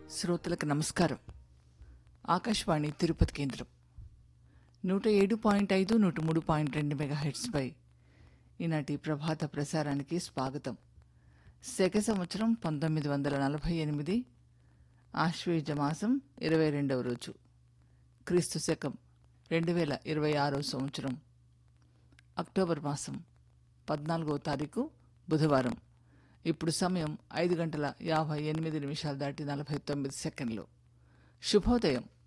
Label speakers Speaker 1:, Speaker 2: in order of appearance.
Speaker 1: శ్రోతలకు నమస్కారం ఆకాశవాణి తిరుపతి కేంద్రం నూట ఏడు పాయింట్ ఐదు నూట మూడు పాయింట్ రెండు మెగాహెట్స్పై ఈనాటి ప్రభాత ప్రసారానికి స్వాగతం శక సంవత్సరం పంతొమ్మిది వందల నలభై ఎనిమిది ఆశ్వేజ మాసం ఇరవై రెండవ రోజు క్రీస్తు శకం రెండు వేల ఇరవై ఆరో సంవత్సరం అక్టోబర్ మాసం పద్నాలుగవ తారీఖు బుధవారం ఇప్పుడు సమయం ఐదు గంటల యాభై ఎనిమిది నిమిషాలు దాటి నలభై తొమ్మిది సెకండ్లు శుభోదయం